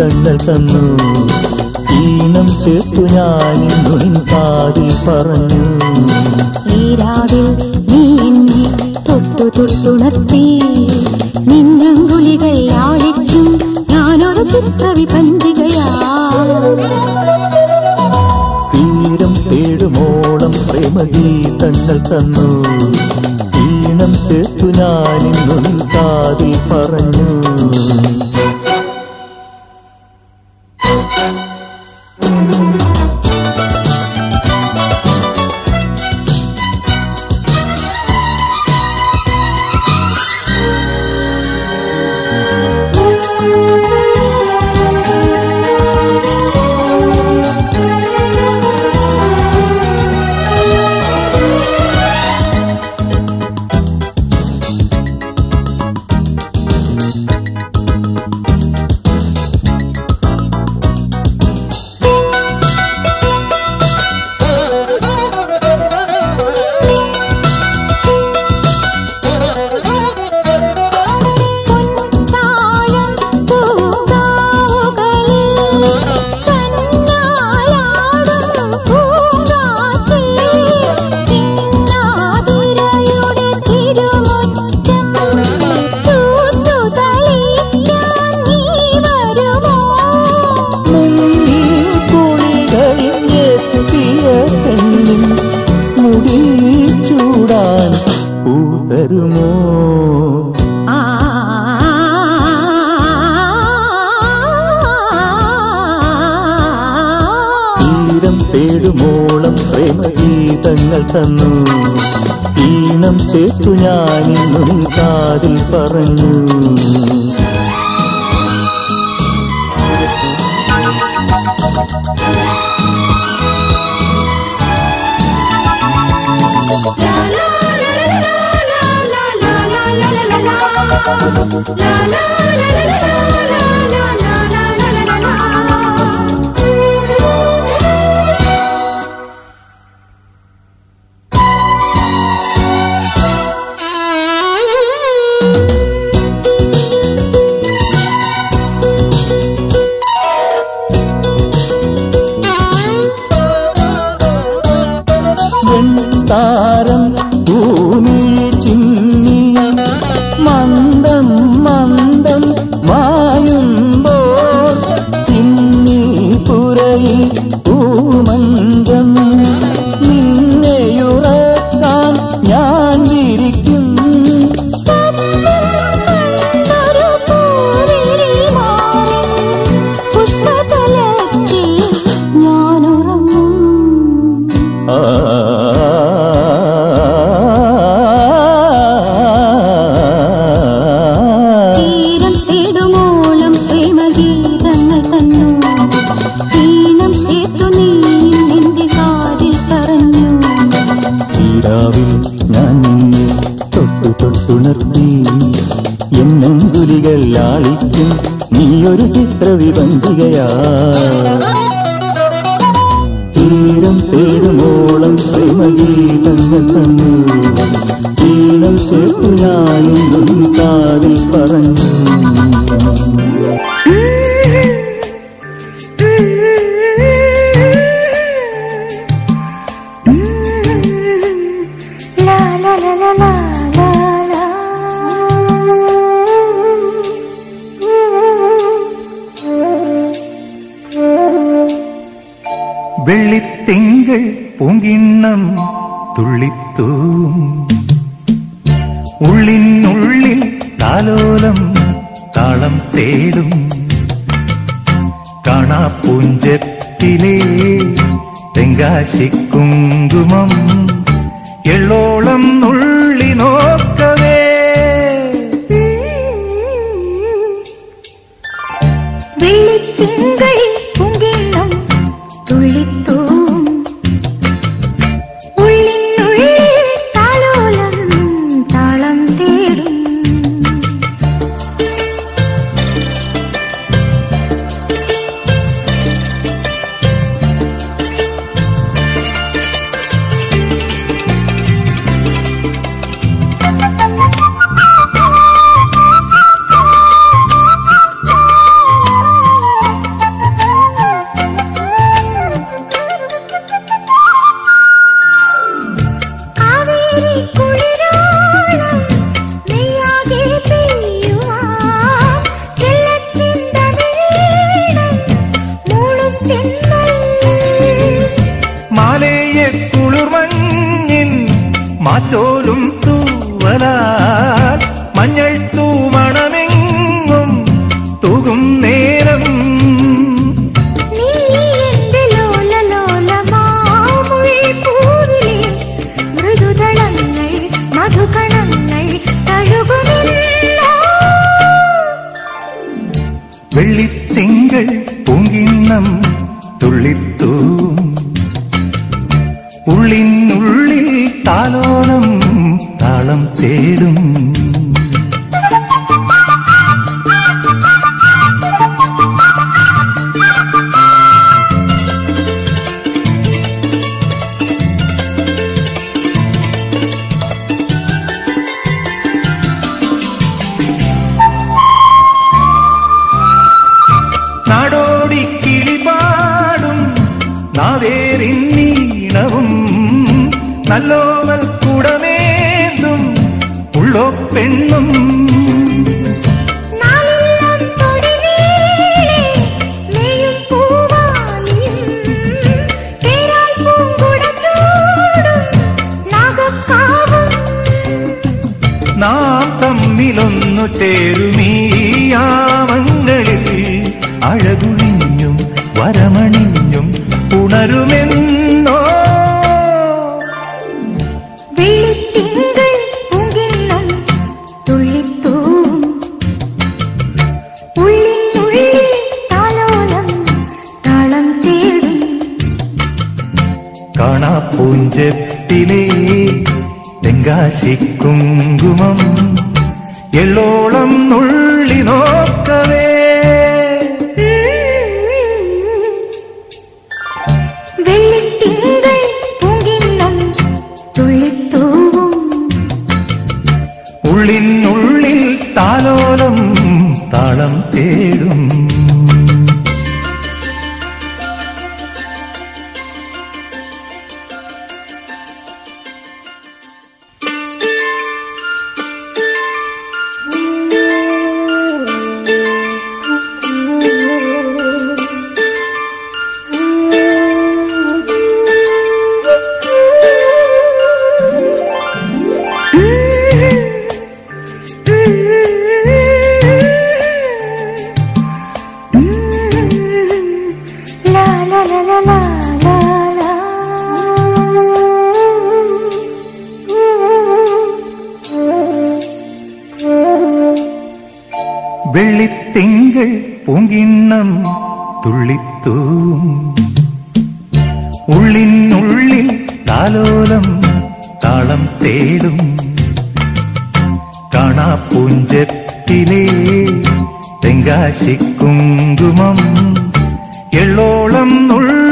സംഗീതങ്ങൾ തന്നു ഈണം ചേർത്തു ഞാനിന്നു നിൻ കാതിൽ പറഞ്ഞു ഈ രാവിൽ നീ എന്നെ തൊട്ടു തൊട്ടുണർത്തി നിന്നങ്കുലികൾ ആഴിക്കും ഞാനൊരു ചിത്രവിപഞ്ചികയാ തീരം തേടുമോളം പ്രേമഗീതങ്ങൾ തന്നു ഈണം ചേർത്തു ഞാനിന്നു നിൻ കാതിൽ പറഞ്ഞു പൊൻതാഴം പൂങ്കാവുകളിൽ കന്നായാടും പൂങ്കാറ്റേ ചിന്നാതിരയുടെ തിരുമുറ്റം തൂത്തു തളിക്കാൻ നീ വരുമോ കുളികഴിഞ്ഞെത്തിയ പെണ്ണിൻ മുടി ചൂടാൻ പൂതരുമോ ആ തീരം തേടുമോളം പ്രേമഗീതങ്ങൾ തന്നു ഈണം ചേർത്തു ഞാനിന്നു നിൻ കാതിൽ പറഞ്ഞു താരം ഭൂമിയെ ചിന്നിയ മന്ദം മന്ദം മായുമ്പോൾ ഇന്നീ പുരയിൽ പൂമഞ്ചം നിന്നെയുറക്കാൻ ഞാൻ വിരിക്കും ആ തീരം തേടുമോളം പ്രേമഗീതങ്ങൾ തന്നു ഈണം ചേർത്തു നീ നിന്റെ കാതിൽ പറഞ്ഞു ഈരാവിൽ ഞാൻ നിന്നെ തൊട്ടു തൊട്ടുണർത്തി എന്നങ്കുലികൾ ലാളിക്കും നീയൊരു ചിത്രവിഭഞ്ചികയാ തീരം തേടുമോളം പ്രേമഗീതങ്ങൾ തന്നു ഈണം ചേർത്തു ഞാനിന്നും കാതിൽ പറഞ്ഞു La la la la la la la. വെള്ളിത്തിങ്കൾ പൂങ്കിണ്ണം തുള്ളിത്തൂം ഉള്ളിനുള്ളിൽ താലോലം താളം തേടും കാണാപ്പൂഞ്ചത്തിലെ തെങ്കാശിക്കുങ്കുമം എള്ളോളം നുള്ളി നോക്കവേ വെള്ളിത്തിങ്കൾ പൂങ്കിണ്ണം തുള്ളിത്തൂം ഉള്ളിനുള്ളിൽ താലോലം താളം തേടും വെള്ളിത്തിങ്കൾ പൂങ്കിണ്ണം തുള്ളിത്തൂം ഉള്ളിനുള്ളിൽ താലോലം താളം തേടും നാടോടി കിളിപാടും നാവേറിൻ നീണവും നല്ലോമൽ കുടമേന്തും ഉള്ളോ പെണ്ണും നാലെല്ലാം തൊടിനീളെ മേയും പൂവാലിയും പേരാൽ പൂങ്കുട ചൂടും നാഗക്കാവും നാം തമ്മിലൊന്നു ചേരുമീയാമങ്ങളിൽ അഴകുഴിഞ്ഞും വരമണിഞ്ഞും ഉണരുമെന്നോ വെള്ളിത്തിങ്കൾ പൂങ്കിണ്ണം തുള്ളിത്തൂം ഉള്ളിനുള്ളിൽ താലോലം താളം തേടും കാണാ പൂഞ്ചത്തിലെ തെങ്കാശി കുങ്കുമം എള്ളോളം നുള്ളി നോക്കവേ വെള്ളിത്തിങ്കൾ പൂങ്കിണ്ണം തുള്ളിത്തൂവും ഉള്ളിനുള്ളിൽ താലോലം താളം തേടും La la la la la la la. വെള്ളിത്തിങ്കൾ പൂങ്കിണ്ണം തുള്ളിത്തൂം ഉള്ളിനുള്ളിൽ താലോലം താളം തേടും കാണാ പൂഞ്ചത്തിലെ തെങ്കാശി കുങ്കുമം എള്ളോളം നുള്ളി